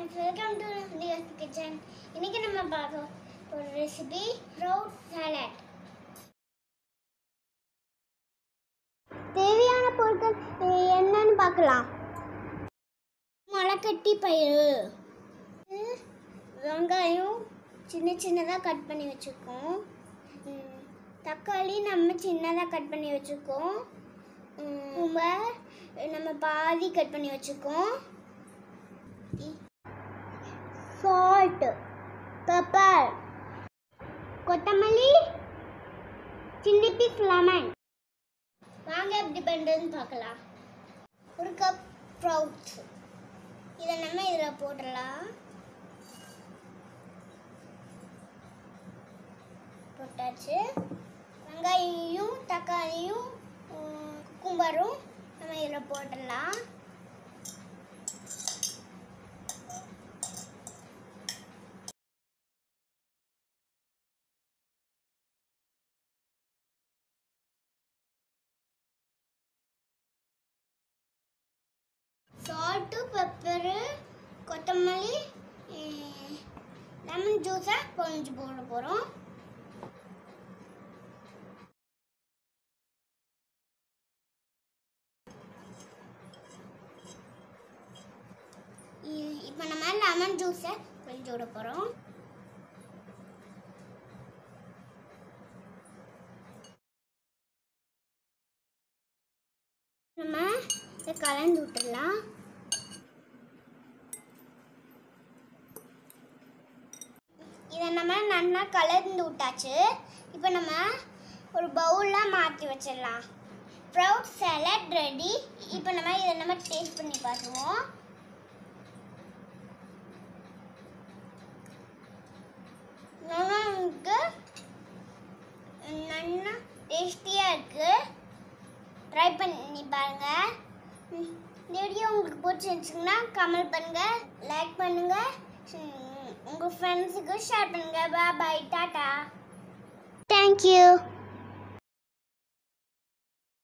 friends welcome to நியர்ஸ் kitchen இன்னைக்கு நம்ம பார்க்க ஒரு ரெசிபி ரோட் சாலட் தேவையான பொருட்கள் அஹ், என்னன்னு பார்க்கலாம் முளைக்கட்டி பயிறு உம், வெங்காயம் சின்ன சின்னதாக கட் பண்ணி வச்சுருக்கோம் உம், தக்காளி நம்ம சின்னதாக கட் பண்ணி வச்சுருக்கோம் உம், நம்ம பாதி கட் பண்ணி வச்சுருக்கோம் சால்ட் பெப்பர் கொத்தமல்லி சில்லி பீஸ் லெமன் வாங்க எப்படி பண்ணுறதுன்னு பார்க்கலாம் ஒரு கப் ஸ்ப்ரவுட்ஸ் இதை நம்ம இதில் போட்டுடலாம் போட்டாச்சு வெங்காயம் தக்காளியும் குக்கும்பரும் நம்ம இதில் போட்டுடலாம் சால்ட்டு பெப்பரு கொத்தமல்லி லெமன் ஜூஸை பொழிஞ்சு போட போகிறோம் இப்போ நம்ம லெமன் ஜூஸை பொழிஞ்சு விட போகிறோம் நம்ம இதை கலந்து விட்டுடலாம் இதை நம்ம நல்லா கலந்து விட்டாச்சு இப்போ நம்ம ஒரு பவுலில் மாற்றி வச்சிடலாம் ப்ரௌட் சாலட் ரெடி இப்போ நம்ம இதை நம்ம டேஸ்ட் பண்ணி பார்த்துருவோம் நல்லா இருக்கு நல்லா டேஸ்டியாக இருக்குது ட்ரை பண்ணி பாருங்க ம், இந்த வீடியோ உங்களுக்கு பிடிச்சிருந்துச்சுன்னா கமெண்ட் பண்ணுங்க லைக் பண்ணுங்க ம், உங்க ஃப்ரெண்ட்ஸுக்கு ஷேர் பண்ணுங்க பாய் டாட்டா தேங்க்யூ